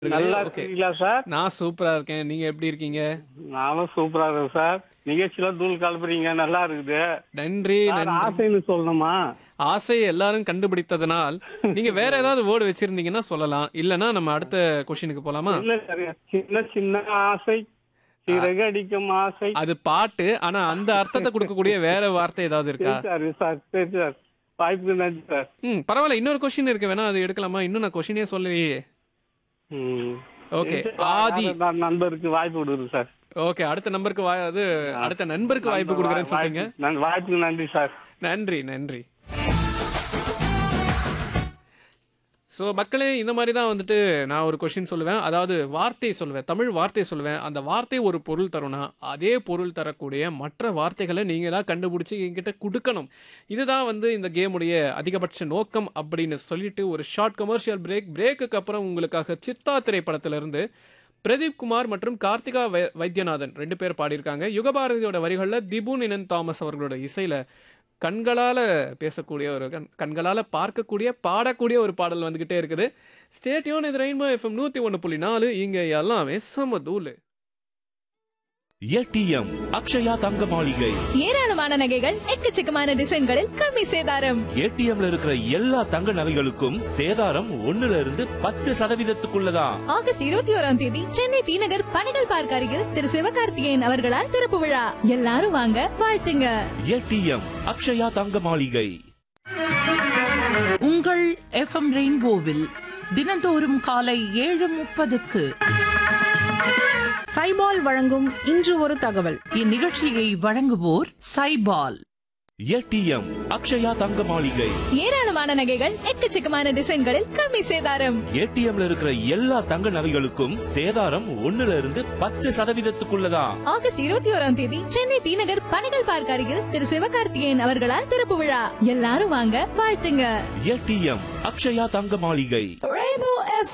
நல்லா ஓகே இருக்கீங்களா சார் நான் சூப்பரா இருக்கேன் நீங்க எப்படி இருக்கீங்க நானும் சூப்பரா இருக்கேன் சார் நிகழ்ச்சியில தூள் கலப்புறீங்க நல்லா இருக்குது நன்றி சார், நன்றி ஆசைன்னு சொல்லணுமா ஆசையை எல்லாரும் கண்டுபிடித்ததனால் நீங்க வேற ஏதாவது வேர்டு வச்சிருந்தீங்கன்னா சொல்லலாம் இல்லனா நம்ம அடுத்த கொஸ்டினுக்கு போலாமா இல்ல சார் சின்ன சின்ன ஆசை சிறகு அடிக்கும் ஆசை அது பாட்டு ஆனா அந்த அர்த்தத்தை கொடுக்கக்கூடிய வேற வார்த்தை ஏதாவது இருக்கா சரி சார் சார் சரி சார் வாய்ப்புக்கு நன்றி சார் ம் பரவாயில்ல இன்னொரு கொஸ்டின் இருக்கு வேணா அது எடுக்கலாமா இன்னும் நான் கொஸ்டினே சொல்லலையே ம். ஓகே சரி, ஆதி நான் நான் நண்பருக்கு வாய்ப்பு கொடுக்குறேன் சார் ஓகே அடுத்த நம்பருக்கு வாய் அது அடுத்த நண்பருக்கு வாய்ப்பு கொடுக்குறேன்னு சொல்றீங்க வாய்ப்பு- நன்- வாய்ப்புக்கு நன்றி சார் நன்றி நன்றி ஸோ மக்களே இந்த மாதிரி தான் வந்துட்டு நான் ஒரு கொஷின் சொல்லுவேன் அதாவது வார்த்தை சொல்லுவேன் தமிழ் வார்த்தை சொல்லுவேன் அந்த வார்த்தை ஒரு பொருள் தரும்னா அதே பொருள் தரக்கூடிய மற்ற வார்த்தைகளை நீங்கள் தான் கண்டுபிடிச்சி என்கிட்ட கொடுக்கணும் இதுதான் வந்து இந்த கேமுடைய அதிகபட்ச நோக்கம் அப்படின்னு சொல்லிட்டு ஒரு ஷார்ட் கமர்ஷியல் பிரேக் பிரேக்குக்கு அப்புறம் உங்களுக்காக சித்தா திரைப்படத்திலிருந்து பிரதீப் குமார் மற்றும் கார்த்திகா வை- வைத்தியநாதன் ரெண்டு பேர் பாடியிருக்காங்க யுகபாரதியோட வரிகளில் திபு நினன் தாமஸ் அவர்களோட இசையில கண்களால பேசக்கூடிய ஒரு கண் கண்களால பார்க்கக்கூடிய பாடக்கூடிய ஒரு பாடல் வந்துகிட்டே இருக்குது ஸ்டேட்யூன் இது ரெயின்போ எஃப்எம் நூத்தி ஒன்று புள்ளி நாலு இங்க எல்லாமே சம தூளு ஏடிஎம் அக்ஷயா தங்க மாளிகை ஏராளமான நகைகள் எக்கச்சக்கமான டிசைன்களில் கம்மி சேதாரம் ஏடிஎம்ல இருக்கிற எல்லா தங்க நகைகளுக்கும் சேதாரம் ஒண்ணுல இருந்து பத்து சதவீதத்துக்குள்ளதான் ஆகஸ்ட் இருபத்தி ஓராம் தேதி சென்னை டி நகர் பனைகள் பார்க் அருகில் திரு சிவகார்த்திகேயன் அவர்களால் திறப்பு விழா எல்லாரும் வாங்க வாழ்த்துங்க ஏடிஎம் அக்ஷயா தங்க மாளிகை உங்கள் எஃப்எம் ரெயின்போவில் தினந்தோறும் காலை ஏழு முப்பதுக்கு சைபால் வழங்கும் இன்று ஒரு தகவல் இந்நிகழ்ச்சியை வழங்குவோர் சைபால் ஏடிஎம் அக்ஷயா தங்க மாளிகை ஏராளமான நகைகள் எக்கச்சக்கமான டிசைன்களில் கம்மி சேதாரம் ஏடிஎம்ல இருக்கிற எல்லா தங்க நகைகளுக்கும் சேதாரம் ஒண்ணுல இருந்து பத்து சதவீதத்துக்குள்ளதான் ஆகஸ்ட் இருபத்தி ஓராம் தேதி சென்னை டி நகர் பனைகள் பார்க் அருகில் திரு சிவகார்த்திகேயன் அவர்களால் திறப்பு விழா எல்லாரும் வாங்க வாழ்த்துங்க ஏடிஎம் அக்ஷயா தங்க மாளிகை Rainbow